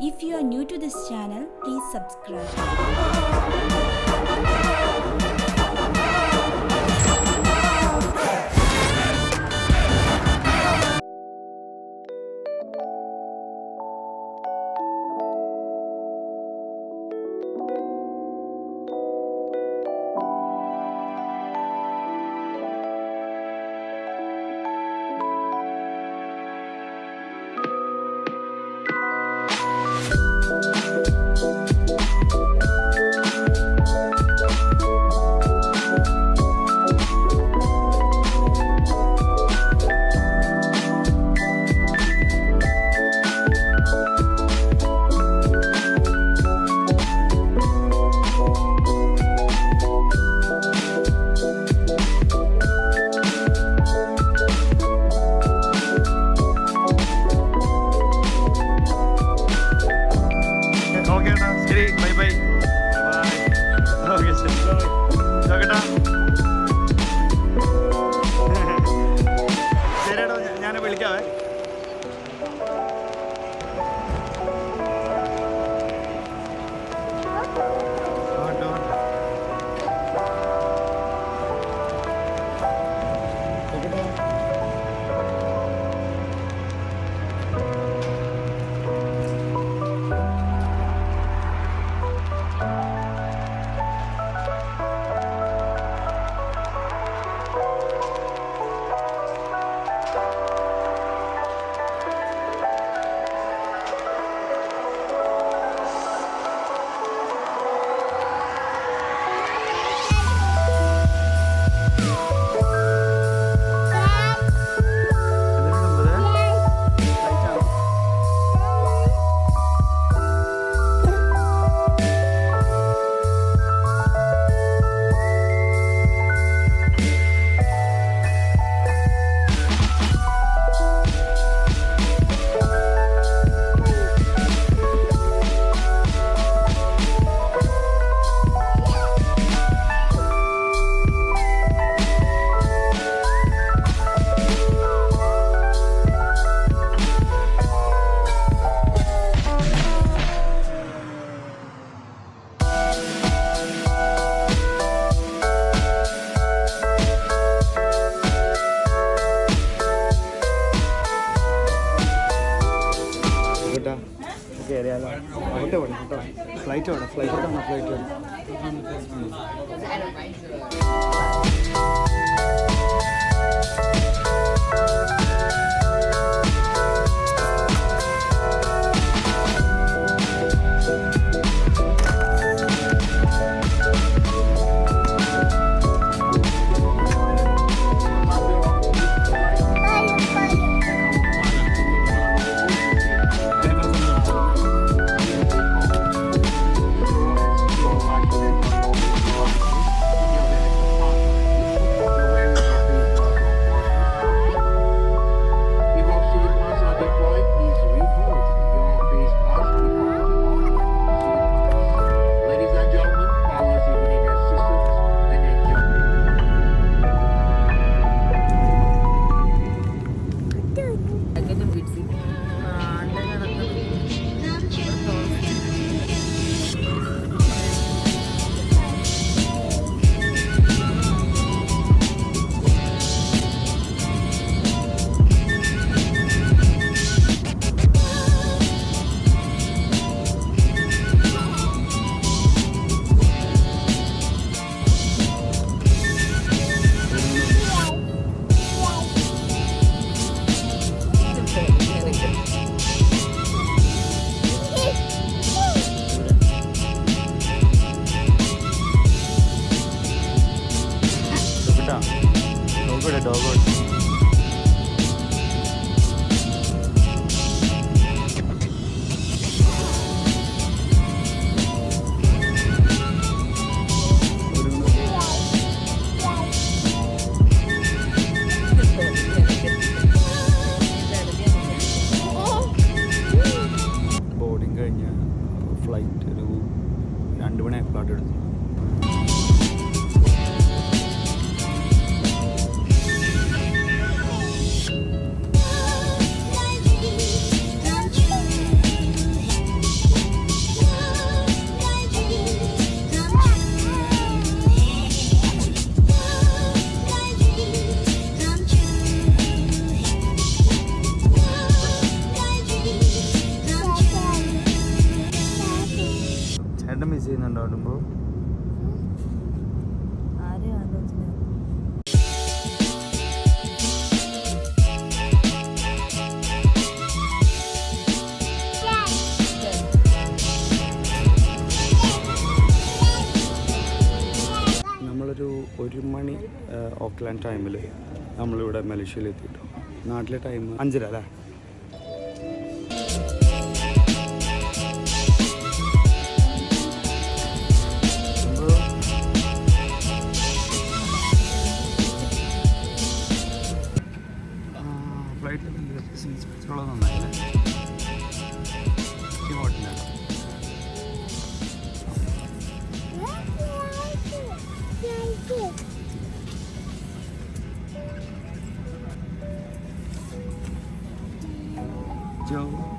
If you are new to this channel, please subscribe. Okay ഏട്ടാ ശരി bye bye okay ശരി നോക്കട്ടാ ശരി ഏട്ടാ ഞാൻ വിളിക്കാവേ ഓട്ടോ എന്തിനാണ് പോകുന്നത്? ഫ്ലൈറ്റാണോ? കേട്ടാ കയറിയാലോ അങ്ങോട്ട് വേണം കേട്ടോ ഫ്ലൈറ്റ് വേണം ഫ്ലൈറ്റ് വേണം ഫ്ലൈറ്റ് വേണം Ladies and gentlemen, follows evening assistance and enjoy. കേട്ടാ ഡോഗോടെ ഡോഗോടെ ബോർഡിങ് കഴിഞ്ഞ് ഫ്ലൈറ്റ് ഒരു രണ്ട് മണിയായപ്പോഴാണ് എടുത്തു മിസ് ചെയ്യുന്നുണ്ടോ ഓടുമ്പോൾ ആരെയും ആലോചന നമ്മളൊരു ഒരു മണി ഓക്ലാൻഡ് ടൈമിൽ നമ്മളിവിടെ മലേഷ്യയിൽ എത്തിയിട്ടു നാട്ടിലെ ടൈം അഞ്ചര അല്ലേ ഫ്ലൈറ്റിൽ സീറ്റ്സുള്ളത് നന്നായില്ലേ ഇങ്ങോട്ടില്ല ജോ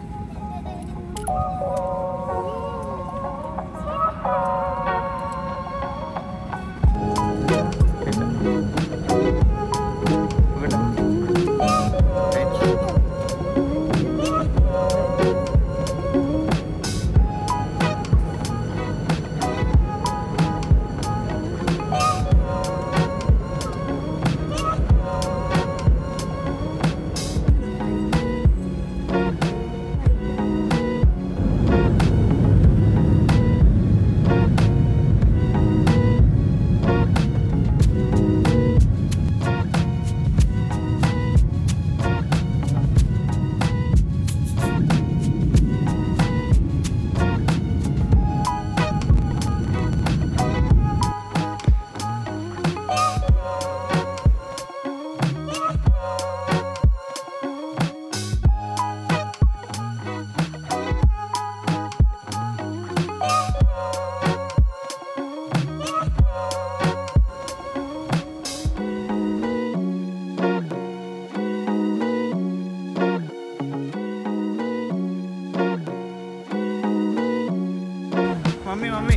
മമ്മി മമ്മി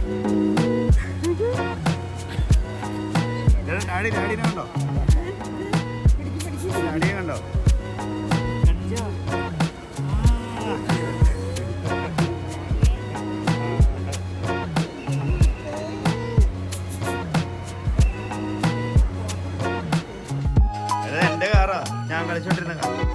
ഡാഡി ഡാഡിനെ കണ്ടോ ഡാഡിയെ കണ്ടോ ഇത് എന്റെ കാറാ ഞാൻ കളിച്ചോണ്ടിരുന്ന കാർ